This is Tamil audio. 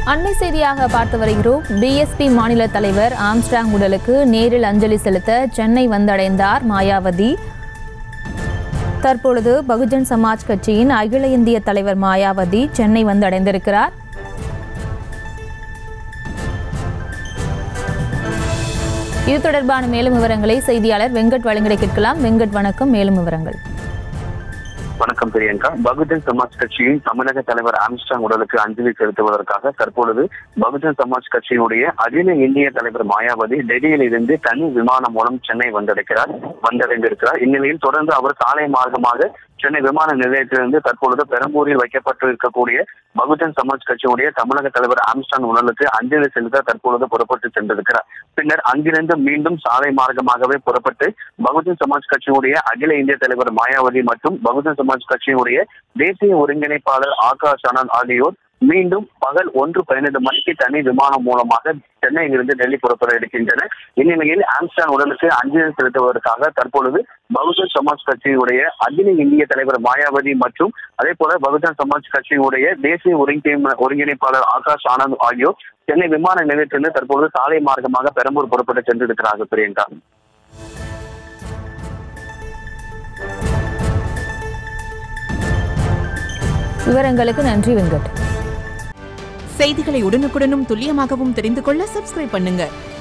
அண்மை செய்தியாக பார்த்து வருகிறோம் பிஎஸ்பி மாநில தலைவர் ஆம்ஸ்டாங் உடலுக்கு நேரில் அஞ்சலி செலுத்த சென்னை வந்தடைந்தார் மாயாவதி தற்பொழுது பகுஜன் சமாஜ் கட்சியின் அகில இந்திய தலைவர் மாயாவதி சென்னை வந்தடைந்திருக்கிறார் இது தொடர்பான மேலும் விவரங்களை செய்தியாளர் வெங்கட் வழங்கிட கேட்கலாம் வெங்கட் வணக்கம் மேலும் விவரங்கள் வணக்கம் பிரியங்கா பகுஜன் சமாஜ் கட்சியின் தமிழக தலைவர் ஆம்ஸ்டாங் உடலுக்கு அஞ்சலி செலுத்துவதற்காக தற்பொழுது பகுஜன் சமாஜ் கட்சியினுடைய அகில இந்திய தலைவர் மாயாவதி டெல்லியில் இருந்து தனி விமானம் மூலம் சென்னை வந்தடைக்கிறார் வந்தடைந்திருக்கிறார் இந்நிலையில் தொடர்ந்து அவர் சாலை மார்க்கமாக சென்னை விமான நிலையத்திலிருந்து தற்பொழுது பெரம்பூரில் வைக்கப்பட்டு இருக்கக்கூடிய பகுஜன் சமாஜ் கட்சியினுடைய தமிழக தலைவர் ஆம்ஸ்டாங் உடலுக்கு அஞ்சலி செலுத்த தற்பொழுது புறப்பட்டு சென்றிருக்கிறார் பின்னர் அங்கிருந்து மீண்டும் சாலை மார்க்கமாகவே புறப்பட்டு பகுஜன் சமாஜ் கட்சியினுடைய அகில இந்திய தலைவர் மாயாவதி மற்றும் பகுஜன் சமாஜ் கட்சியினுடைய தேசிய ஒருங்கிணைப்பாளர் ஆகாஷ் ஆனந்த் ஆகியோர் மீண்டும் பகல் ஒன்று பதினைந்து மணிக்கு தனி விமானம் மூலமாக சென்னையிலிருந்து டெல்லி புறப்பட இருக்கின்றனர் இந்நிலையில் ஆம்ஸ்டாங் உடலுக்கு அஞ்சலி செலுத்துவதற்காக தற்பொழுது பகுஜன் சமாஜ் கட்சியினுடைய அகில இந்திய தலைவர் மாயாவதி மற்றும் அதே போல பகுஜன் சமாஜ் கட்சியினுடைய தேசிய ஒருங்கி- ஒருங்கிணைப்பாளர் ஆகாஷ் ஆனந்த் ஆகியோர் சென்னை விமான நிலையத்திலிருந்து தற்பொழுது சாலை மார்க்கமாக பெரம்பூர் புறப்பட்டு சென்றிருக்கிறார்கள் பிரியங்கா விவரங்களுக்கு நன்றி வெங்கட் செய்திகளை உடனுக்குடனும் துல்லியமாகவும் தெரிந்து கொள்ள சப்ஸ்கிரைப் பண்ணுங்க